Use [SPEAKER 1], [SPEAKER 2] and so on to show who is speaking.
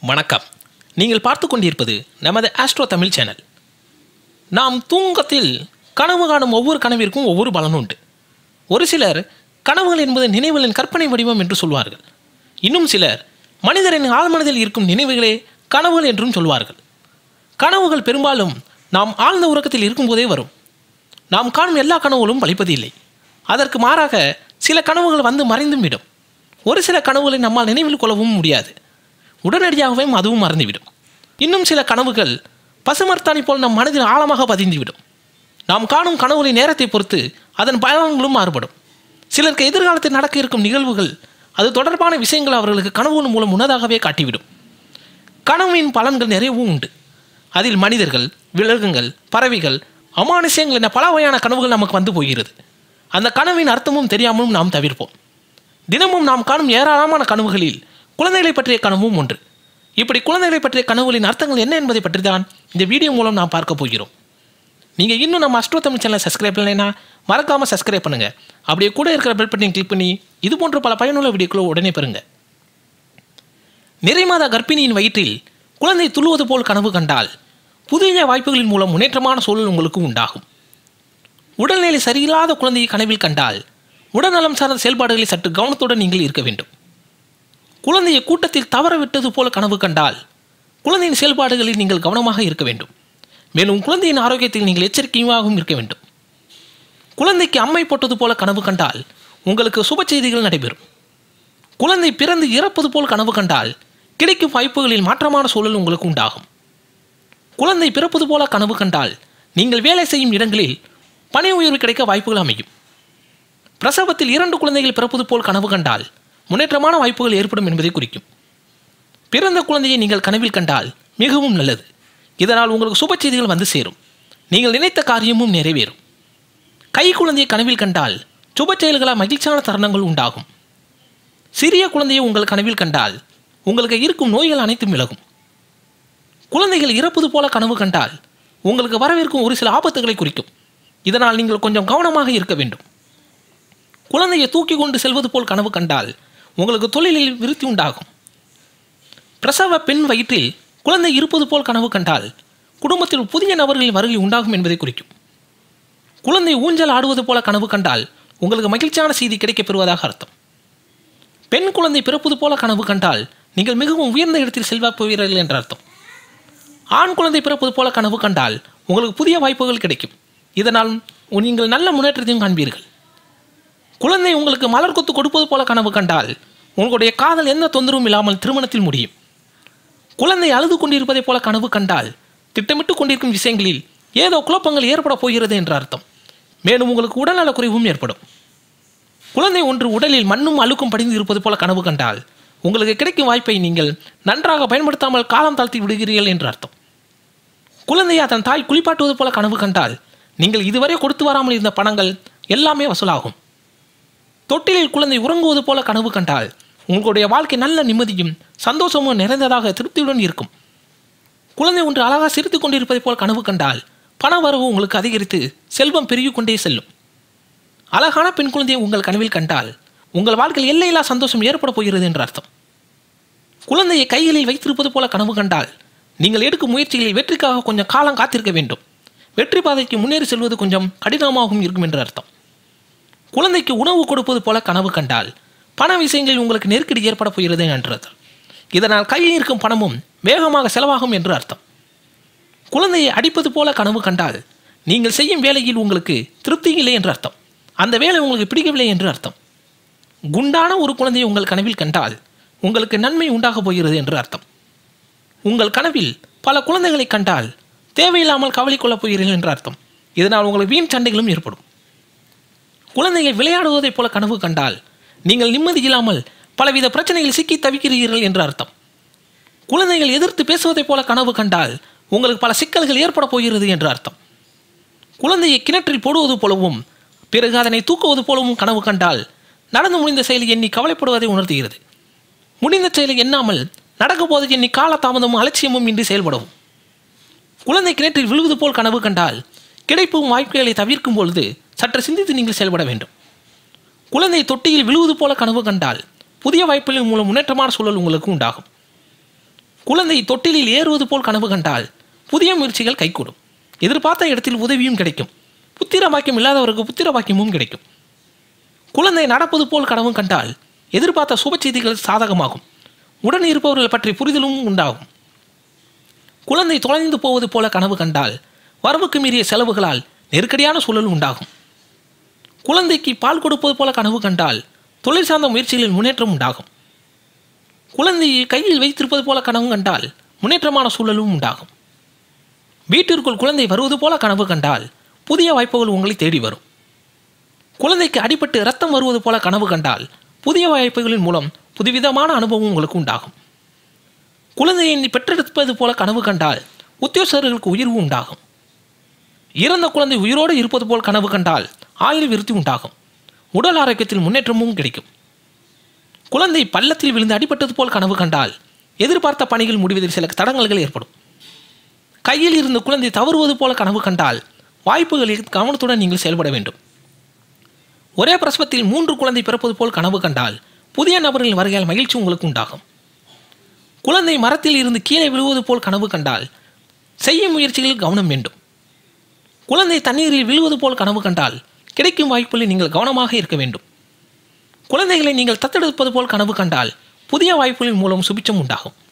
[SPEAKER 1] வணக்கம் நீங்கள் பார்த்து கொண்டிருப்பது நமது ஆஸ்ட்ரோ தமிழ் சேனல் நாம் தூங்கத்தில் கனவு காணும் ஒவ்வொரு கனவிற்கும் ஒவ்வொரு பலன் உண்டு ஒரு சிலர் கனவுகள் என்பது நினைவுகளின் கற்பனை வடிவம் என்று சொல்வார்கள் இன்னும் சிலர் மனிதரின் ஆழ்மனதில் இருக்கும் நினைவுகளே கனவுகள் என்றும் சொல்வார்கள் கனவுகள் பெரும்பாலும் நாம் ஆழ்ந்த உறக்கத்தில் இருக்கும்போதே வரும் நாம் காணும் எல்லா கனவுகளும் பலிப்பது இல்லை அதற்கு மாறாக சில கனவுகள் வந்து மறைந்தும் விடும் ஒரு சில கனவுகளை நம்மால் நினைவில் கொள்ளவும் முடியாது உடனடியாகவே அதுவும் மறந்துவிடும் இன்னும் சில கனவுகள் பசுமர்த்தானி போல் நம் மனதில் ஆழமாக பதிந்துவிடும் நாம் காணும் கனவுகளின் நேரத்தை பொறுத்து அதன் பயன்களும் மாறுபடும் சிலருக்கு எதிர்காலத்தில் நடக்க இருக்கும் நிகழ்வுகள் அது தொடர்பான விஷயங்கள் அவர்களுக்கு கனவுகள் மூலம் முன்னதாகவே காட்டிவிடும் கனவின் பலன்கள் நிறையவும் உண்டு அதில் மனிதர்கள் விலங்குகள் பறவைகள் அமானுஷ்யங்கள் என பல வகையான கனவுகள் நமக்கு வந்து போகிறது அந்த கனவின் அர்த்தமும் தெரியாமலும் நாம் தவிர்ப்போம் தினமும் நாம் காணும் ஏராளமான கனவுகளில் குழந்தைகளை பற்றிய கனவும் ஒன்று இப்படி குழந்தைகளை பற்றிய கனவுகளின் அர்த்தங்கள் என்ன என்பதை பற்றி தான் இந்த வீடியோ மூலம் நாம் பார்க்க போகிறோம் நீங்கள் இன்னும் நம்ம அஸ்ட்ரோ தமிழ் சேனலை சப்ஸ்கிரைப் பண்ணலைன்னா மறக்காமல் சப்ஸ்கிரைப் பண்ணுங்கள் அப்படியே கூட இருக்கிற பெல் பட்டனை கிளிக் பண்ணி இது போன்ற பல பயனுள்ள வீடியோக்களை உடனே பெறுங்க நிறைமாத கர்ப்பிணியின் வயிற்றில் குழந்தை துள்ளுவது போல் கனவு கண்டால் புதிய வாய்ப்புகளின் மூலம் முன்னேற்றமான சூழல் உங்களுக்கு உண்டாகும் உடல்நிலை சரியில்லாத குழந்தையை கனவில் கண்டால் உடல்நலம் சார்ந்த செயல்பாடுகளை சற்று கவனத்துடன் நீங்கள் இருக்க வேண்டும் குழந்தையை கூட்டத்தில் தவற விட்டது போல கனவு கண்டால் குழந்தையின் செயல்பாடுகளில் நீங்கள் கவனமாக இருக்க வேண்டும் மேலும் குழந்தையின் ஆரோக்கியத்தில் நீங்கள் எச்சரிக்கையாகவும் இருக்க வேண்டும் குழந்தைக்கு அம்மை போட்டது போல கனவு கண்டால் உங்களுக்கு சுப செய்திகள் நடைபெறும் குழந்தை பிறந்து இறப்பது போல் கனவு கண்டால் கிடைக்கும் வாய்ப்புகளில் மாற்றமான சூழல் உங்களுக்கு உண்டாகும் குழந்தை பிறப்பது போல கனவு கண்டால் நீங்கள் வேலை செய்யும் இடங்களில் பணி உயர்வு கிடைக்க வாய்ப்புகள் அமையும் பிரசவத்தில் இரண்டு குழந்தைகள் பிறப்பது போல் கனவு கண்டால் முன்னேற்றமான வாய்ப்புகள் ஏற்படும் என்பதை குறிக்கும் பிறந்த குழந்தையை நீங்கள் கனவில் கண்டால் மிகவும் நல்லது இதனால் உங்களுக்கு சுப செய்திகள் வந்து சேரும் நீங்கள் நினைத்த காரியமும் நிறைவேறும் கை குழந்தையை கனவில் கண்டால் சுப செயல்களால் மகிழ்ச்சியான தருணங்கள் உண்டாகும் சிறிய குழந்தையை உங்கள் கனவில் கண்டால் உங்களுக்கு இருக்கும் நோய்கள் அனைத்தும் விலகும் குழந்தைகள் இறப்பது போல கனவு கண்டால் உங்களுக்கு வரவிருக்கும் ஒரு சில ஆபத்துகளை குறிக்கும் இதனால் நீங்கள் கொஞ்சம் கவனமாக இருக்க வேண்டும் குழந்தையை தூக்கி கொண்டு செல்வது போல் கனவு கண்டால் உங்களுக்கு தொழிலில் விருத்தி உண்டாகும் பிரசவ பெண் வயிற்றில் குழந்தை இருப்பது போல் கனவு கண்டால் குடும்பத்தில் புதிய நபர்களின் வருகை உண்டாகும் என்பதை குறிக்கும் குழந்தை ஊஞ்சல் ஆடுவது போல கனவு கண்டால் உங்களுக்கு மகிழ்ச்சியான செய்தி கிடைக்கப் பெறுவதாக அர்த்தம் பெண் குழந்தை பிறப்பது போல கனவு கண்டால் நீங்கள் மிகவும் உயர்ந்த இடத்தில் செல்வப் போவீர்கள் என்ற அர்த்தம் ஆண் குழந்தை பிறப்பது போல கனவு கண்டால் உங்களுக்கு புதிய வாய்ப்புகள் கிடைக்கும் இதனால் நீங்கள் நல்ல முன்னேற்றத்தையும் காண்பீர்கள் குழந்தை உங்களுக்கு மலர் கொத்து கொடுப்பது போல கனவு கண்டால் உங்களுடைய காதல் எந்த தொந்தரவும் இல்லாமல் திருமணத்தில் முடியும் குழந்தை அழுது கொண்டிருப்பதைப் போல கனவு கண்டால் திட்டமிட்டு கொண்டிருக்கும் விஷயங்களில் ஏதோ குழப்பங்கள் ஏற்பட போகிறது என்ற அர்த்தம் மேலும் உங்களுக்கு உடல்நலக் குறைவும் ஏற்படும் குழந்தை ஒன்று உடலில் மண்ணும் அழுக்கும் படிந்து இருப்பது போல கனவு கண்டால் உங்களுக்கு கிடைக்கும் வாய்ப்பை நீங்கள் நன்றாக பயன்படுத்தாமல் காலம் தாழ்த்தி விடுகிறீர்கள் என்று அர்த்தம் குழந்தையை அதன் தாய் குளிப்பாட்டுவது போல கனவு கண்டால் நீங்கள் இதுவரை கொடுத்து வராமல் இருந்த பணங்கள் எல்லாமே வசூலாகும் தொட்டிலில் குழந்தை உறங்குவது போல கனவு கண்டால் உங்களுடைய வாழ்க்கை நல்ல நிம்மதியும் சந்தோஷமும் நிறைந்ததாக திருப்தியுடன் இருக்கும் குழந்தை ஒன்று அழகாக சிரித்து கொண்டிருப்பதைப் போல் கனவு கண்டால் பண வரவு உங்களுக்கு அதிகரித்து செல்வம் பெருகிக் கொண்டே செல்லும் அழகான பெண் குழந்தையை உங்கள் கனவில் கண்டால் உங்கள் வாழ்க்கையில் எல்லையில்லா சந்தோஷம் ஏற்பட போகிறது என்று அர்த்தம் குழந்தையை கைகளில் வைத்திருப்பது போல கனவு கண்டால் நீங்கள் எடுக்கும் முயற்சிகளில் வெற்றிக்காக கொஞ்சம் காலம் காத்திருக்க வேண்டும் வெற்றி பாதைக்கு முன்னேறி செல்வது கொஞ்சம் கடினமாகவும் இருக்கும் என்று அர்த்தம் குழந்தைக்கு உணவு கொடுப்பது போல கனவு கண்டால் பண விஷயங்களில் உங்களுக்கு நெருக்கடி ஏற்பட போகிறது என்றது இதனால் கையில் இருக்கும் பணமும் வேகமாக செலவாகும் என்று அர்த்தம் குழந்தையை அடிப்பது போல கனவு கண்டால் நீங்கள் செய்யும் வேலையில் உங்களுக்கு திருப்தி இல்லை என்று அர்த்தம் அந்த வேலை உங்களுக்கு பிடிக்கவில்லை என்று அர்த்தம் குண்டான ஒரு குழந்தையை உங்கள் கனவில் கண்டால் உங்களுக்கு நன்மை உண்டாகப் போகிறது என்று அர்த்தம் உங்கள் கனவில் பல குழந்தைகளை கண்டால் தேவையில்லாமல் கவலை கொள்ளப் போகிறீர்கள் என்று அர்த்தம் இதனால் உங்களுக்கு வீண் சண்டைகளும் ஏற்படும் குழந்தைகள் விளையாடுவதைப் போல கனவு கண்டால் நீங்கள் நிம்மதி இல்லாமல் பலவித பிரச்சனைகள் சிக்கி தவிக்கிறீர்கள் என்று அர்த்தம் குழந்தைகள் எதிர்த்து பேசுவதைப் போல கனவு கண்டால் உங்களுக்கு பல சிக்கல்கள் ஏற்பட போகிறது என்று அர்த்தம் குழந்தையை கிணற்றில் போடுவது போலவும் பிறகு அதனை தூக்குவது போலவும் கனவு கண்டால் நடந்து முடிந்த செயலை எண்ணி கவலைப்படுவதை உணர்த்துகிறது முடிந்த செயலை எண்ணாமல் நடக்கப் போது எண்ணி காலதாமதமும் அலட்சியமும் இன்றி செயல்படவும் குழந்தை கிணற்றில் விழுவது போல் கனவு கண்டால் கிடைப்பும் வாய்ப்புகளை தவிர்க்கும் பொழுது சற்று சிந்தித்து நீங்கள் செயல்பட வேண்டும் குழந்தை தொட்டியில் விழுவது போல கனவு கண்டால் புதிய வாய்ப்புகளின் மூலம் முன்னேற்றமான சூழல் உங்களுக்கு உண்டாகும் குழந்தை தொட்டிலில் ஏறுவது போல் கனவு கண்டால் புதிய முயற்சிகள் கைகூடும் எதிர்பார்த்த இடத்தில் உதவியும் கிடைக்கும் புத்திர பாக்கியம் இல்லாதவருக்கு புத்திர பாக்கியமும் கிடைக்கும் குழந்தை நடப்பது போல் கனவு கண்டால் எதிர்பார்த்த சுப செய்திகள் சாதகமாகும் உடன் இருப்பவர்கள் பற்றி புரிதலும் உண்டாகும் குழந்தை தொலைந்து போவது போல கனவு கண்டால் வரவுக்கு மீறிய செலவுகளால் நெருக்கடியான சூழல் உண்டாகும் குழந்தைக்கு பால் கொடுப்பது போல கனவு கண்டால் தொழில் சார்ந்த முயற்சிகளில் முன்னேற்றம் உண்டாகும் குழந்தையை கையில் வைத்திருப்பது போல கனவு கண்டால் முன்னேற்றமான சூழலும் உண்டாகும் வீட்டிற்குள் குழந்தை வருவது போல கனவு கண்டால் புதிய வாய்ப்புகள் உங்களை தேடி வரும் குழந்தைக்கு அடிபட்டு ரத்தம் வருவது போல கனவு கண்டால் புதிய வாய்ப்புகளின் மூலம் புதுவிதமான அனுபவம் உங்களுக்கு உண்டாகும் குழந்தையை பெற்றெடுப்பது போல கனவு கண்டால் உத்தியோகர்களுக்கு உயர்வு உண்டாகும் இறந்த குழந்தை உயிரோடு இருப்பது போல் கனவு கண்டால் ஆயுள் விருத்தி உண்டாகும் உடல் ஆரோக்கியத்தில் முன்னேற்றமும் கிடைக்கும் குழந்தை பள்ளத்தில் விழுந்து அடிபட்டது போல் கனவு கண்டால் எதிர்பார்த்த பணிகள் முடிவதில் சில தடங்கல்கள் ஏற்படும் கையில் இருந்து குழந்தை தவறுவது போல கனவு கண்டால் வாய்ப்புகளில் கவனத்துடன் நீங்கள் செயல்பட வேண்டும் ஒரே பிரசவத்தில் மூன்று குழந்தை பிறப்பது போல் கனவு கண்டால் புதிய நபர்களின் வருகையால் மகிழ்ச்சி உங்களுக்கு உண்டாகும் குழந்தை மரத்தில் இருந்து கீழே விழுவது போல் கனவு கண்டால் செய்யும் முயற்சிகளில் கவனம் வேண்டும் குழந்தை தண்ணீரில் விழுவது போல் கனவு கண்டால் கிடைக்கும் வாய்ப்புகளில் நீங்கள் கவனமாக இருக்க வேண்டும் குழந்தைகளை நீங்கள் தத்தெடுப்பது போல் கனவு கண்டால் புதிய வாய்ப்புகளின் மூலம் சுபிச்சம் உண்டாகும்